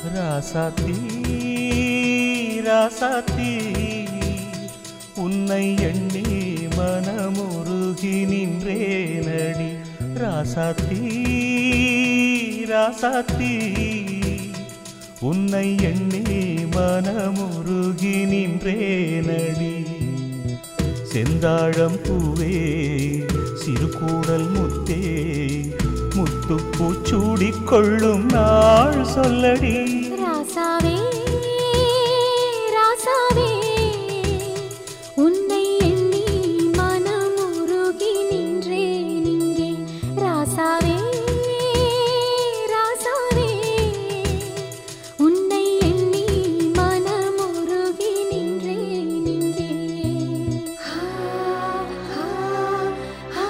ராசாத்தி ராசாத்தி உன்னை எண்ணி மனமுருகி நின்றேனடி ராசாத்தி ராசாத்தி உன்னை எண்ணி மனமுருகி நின்றேனடி செந்தாழம் பூவே சிறுகூடல் முத்தே முத்துப்பூச்சூடிக் கொள்ளும் நாள் சொல்லடி ராசாவே ராசாவே உன்னை எண்ணி மனமுருகி நின்றேன் இங்கே ராசாவே ராசாவே உன்னை எண்ணி மனமுருகி நின்றேன் இங்கே ஹா ஹா ஹா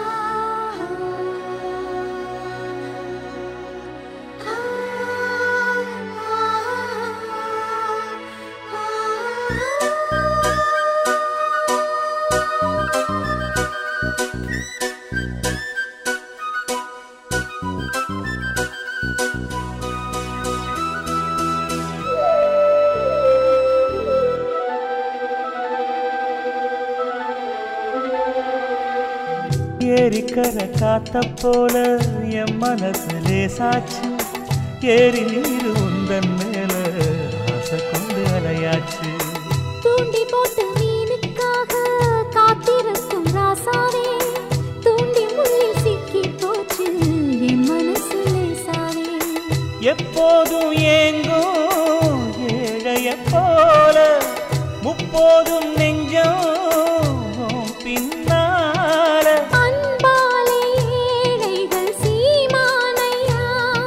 ஏரிக்கர காத்த போல என் மனசு லேசாச்சு ஏரி நீர் உந்தன் மேல ஆசை கொண்டு அலையாச்சு தூண்டி போட்டு மீனுக்காக காத்திருக்கும் ராசாவே தூண்டி முள்ளில் சிக்கி போச்சு என் மனசு லேசாவே எப்போதும் ஏங்கும் ஏழைய போல முப்போதும் நெஞ்சம் உன் பின்னால அன்பாலே ஏழைகள் சீமானையா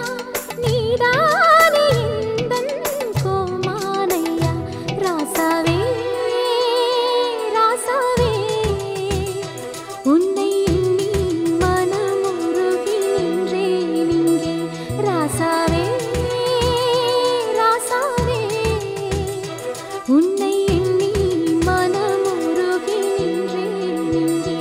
நீதானே எந்தன் கோமானையா ராசாவே ராசாவே உன்னை எண்ணி மனமுருகி நின்றேன் இங்கே ராசாவே ராசாவே உன்னை எண்ணி மனமுருகி நின்றேன் இங்கே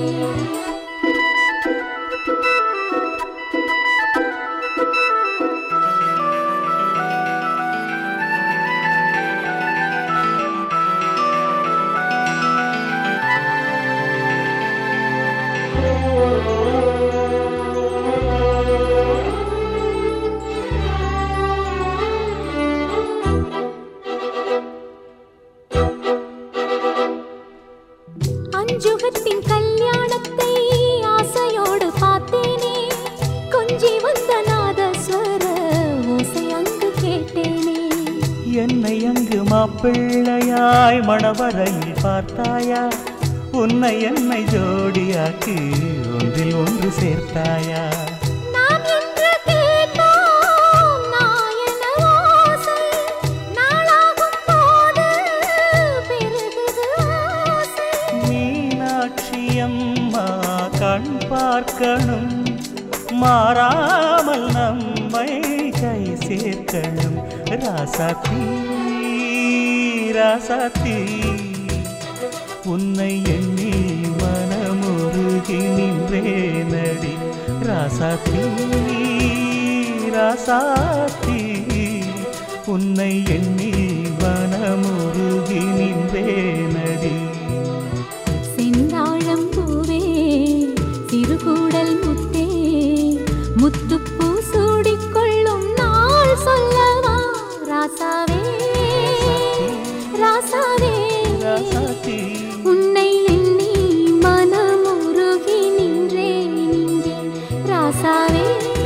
அஞ்சுகத்தின் கல்யாணத்தை ஆசையோடு பார்த்தேனே கொஞ்சி வந்த நாதஸ்வர ஓசை அங்கு கேட்டேனே என்னை அங்கு மாப்பிள்ளையாய் மணவரையில் பார்த்தாயா உன்னை என்னை ஜோடியாக்கி ஒன்றில் ஒன்று சேர்த்தாயா நாம் என்று கேட்டோம் நாயன ஓசை நாளாகும் போது பெருகுது ஆசை மீனாட்சி அம்மா கண் பார்க்கணும் மாறாமல் நம்மை கை சேர்க்கணும் ராசாத்தி ராசாத்தி உன்னை எண்ணி மனமுருகி நின்றேனடி ராசாத்தி ராசாத்தி உன்னை எண்ணி மனமுருகி நின்றேனடி செந்தாழம் பூவே சிறுகூடல் முத்தே முத்துப்பூ சூடிக்கொள்ளும் நாள் சொல்லவா ராசாவே ராசாவே ராசாத்தி உன்னை எண்ணி மனமுருகி நின்றேன் இங்கே ராசாவே